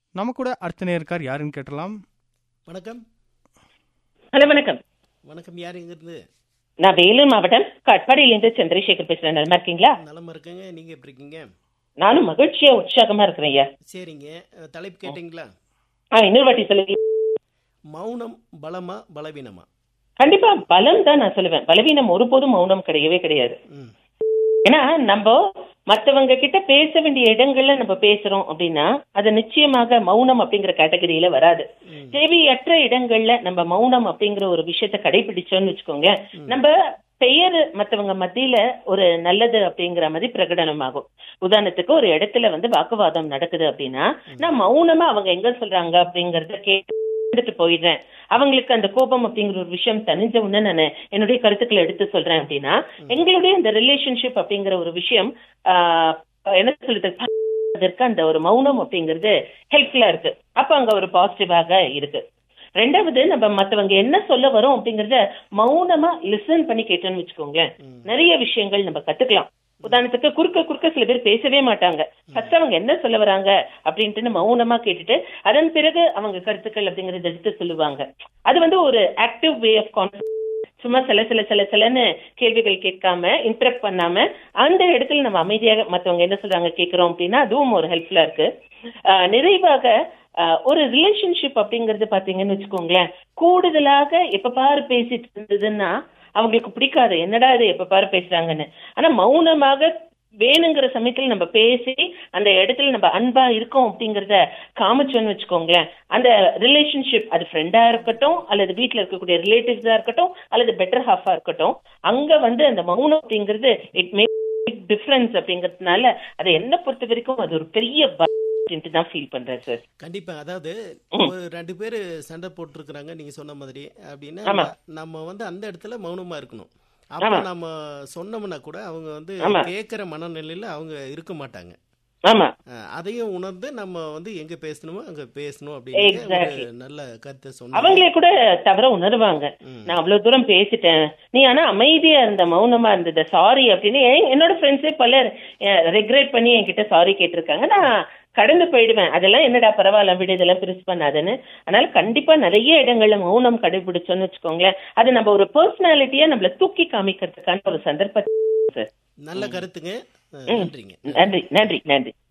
நம்ம கூட அடுத்த நேர்கார் யாருன்னு கேட்டலாம் வணக்கம் ஹலோ வணக்கம் வணக்கம் யார் எங்கிருந்து நான் வேலூர் மாவட்டம் கட்பாடியிலேருந்து சந்திரசேகர் பேசுறேன் நல்லா இருக்கீங்களா நலமா இருக்கேங்க நீங்க எப்படி இருக்கீங்க நானும் மகிழ்ச்சியா உற்சாகமா இருக்கிறேன் ஐயா சரிங்க அஹ், தலைப்பு கேட்டிங்களா ஆ இன்னொரு வாட்டி சொல்லுங்க மௌனம் பலமா பலவீனமா கண்டிப்பா பலம் தான் நான் சொல்லுவேன் பலவீனம் ஒருபோதும் மௌனம் கிடையவே கிடையாது ம் ஏன்னா நம்ம மத்தவங்க கிட்ட பேச வேண்டிய இடங்கள்ல நம்ம பேசுறோம் அப்படின்னா அது நிச்சயமாக மௌனம் அப்படிங்கிற கேட்டகரியில வராது ம். தேவையற்ற இடங்கள்ல நம்ம மௌனம் அப்படிங்கிற ஒரு விஷயத்த கடைபிடிச்சோம்னு வச்சுக்கோங்க நம்ம பெயர் மத்தவங்க மத்தியில ஒரு நல்லது அப்படிங்கிற மாதிரி பிரகடனமாகும் உதாரணத்துக்கு ஒரு இடத்துல வந்து வாக்குவாதம் நடக்குது அப்படின்னா நான் மௌனமா அவங்க எங்க சொல்றாங்க அப்படிங்கறத கேட்டுட்டு போயிடுறேன் அவங்களுக்கு அந்த கோபம் அப்படிங்கிற ஒரு விஷயம் தெரிஞ்ச உடனே நான் என்னுடைய கருத்துக்களை எடுத்து சொல்றேன் அப்படின்னா எங்களுடைய அந்த ரிலேஷன்ஷிப் அப்படிங்கிற ஒரு விஷயம் ஆஹ், என்ன சொல்றது அதற்கு அந்த ஒரு மௌனம் அப்படிங்கிறது ஹெல்ப்ஃபுல்லா இருக்கு அப்ப அங்க ஒரு பாசிட்டிவாக இருக்கு ரெண்டாவது நம்ம மத்தவங்க என்ன சொல்ல வரோம் அப்படிங்கறத மௌனமா லிசன் பண்ணி கேட்டோம்னு வச்சுக்கோங்களேன் நிறைய விஷயங்கள் நம்ம கத்துக்கலாம் உதாரணத்துக்கு குறுக்க குறுக்க சில பேர் பேசவே மாட்டாங்க ஃபர்ஸ்ட் அவங்க என்ன சொல்ல வராங்க அப்படின்ட்டு மௌனமா கேட்டுட்டு அதன் பிறகு அவங்க கருத்துக்கள் அப்படிங்கறத எடுத்து சொல்லுவாங்க அது வந்து ஒரு ஆக்டிவ் வே ஆஃப் கான்ஃபிடன்ஸ் சும்மா சில சில சில சிலன்னு கேள்விகள் கேட்காம இன்டரப்ட் பண்ணாம அந்த இடத்துல நம்ம அமைதியாக மத்தவங்க என்ன சொல்றாங்க கேட்கிறோம் அப்படின்னா அதுவும் ஒரு ஹெல்ப்ஃபுல்லா இருக்கு ஆஹ் நிறைவாக ஆஹ் ஒரு ரிலேஷன்ஷிப் அப்படிங்கறது பாத்தீங்கன்னு வச்சுக்கோங்களேன் கூடுதலாக எப்ப பாரு பேசிட்டு இருந்ததுன்னா அவங்களுக்கு பிடிக்காது என்னடா இது எப்ப பாரு பேசுறாங்கன்னு ஆனா மௌனமாக வேணுங்கிற சமயத்துல நம்ம பேசி அந்த இடத்துல நம்ம அன்பா இருக்கோம் அப்படிங்கறத காமிச்சோன்னு வச்சுக்கோங்களேன் அந்த ரிலேஷன்ஷிப் அது ஃப்ரெண்டா இருக்கட்டும் அல்லது வீட்ல இருக்கக்கூடிய ரிலேட்டிவ்ஸா இருக்கட்டும் அல்லது பெட்டர் ஹாஃபா இருக்கட்டும் அங்க வந்து அந்த மௌனம் அப்படிங்கிறது இட் மே டிஃபரன்ஸ் அப்படிங்கறதுனால அதை என்ன பொறுத்த வரைக்கும் அது ஒரு பெரிய ப- அப்படின்ட்டு தான் ஃபீல் பண்றேன் சார் கண்டிப்பா அதாவது ஒரு ரெண்டு பேர் சண்டை போட்டிருக்கிறாங்க நீங்க சொன்ன மாதிரி அப்படின்னா ஆமா. நம்ம வந்து அந்த இடத்துல மௌனமா இருக்கணும் அப்ப ஆமா. நம்ம சொன்னோம்னா கூட அவங்க வந்து ஆமா. கேட்கிற மனநிலையில அவங்க இருக்க மாட்டாங்க ஆமா அஹ், அதையும் உணர்ந்து நம்ம வந்து எங்க பேசணுமோ அங்க பேசணும் அப்படின்னு Exactly. ஒரு நல்ல கருத்தை சொன்னாங்க அவங்களே கூட தவற உணர்வாங்க ம். நான் அவ்வளவு தூரம் பேசிட்டேன் நீ ஆனா அமைதியா இருந்த மௌனமா இருந்தது சாரி அப்படின்னு என்- என்னோட ஃப்ரெண்ட்ஸே பலர் ரெக்ரெட் பண்ணி என்கிட்ட சாரி கேட்டிருக்காங்க நான் கடந்து போயிடுவேன் அதெல்லாம் என்னடா பரவாயில்ல விடு இதெல்லாம் பெருசு பண்ணாதுன்னு அதனால கண்டிப்பா நிறைய இடங்கள்ல மௌனம் கடைபிடிச்சோம்னு வச்சுக்கோங்களேன் அது நம்ம ஒரு பர்சனாலிட்டியா நம்மள தூக்கி காமிக்கிறதுக்கான ஒரு சந்தர்ப்பம் சார் நல்ல கருத்துங்க அஹ், நன்றிங்க நன்றி நன்றி நன்றி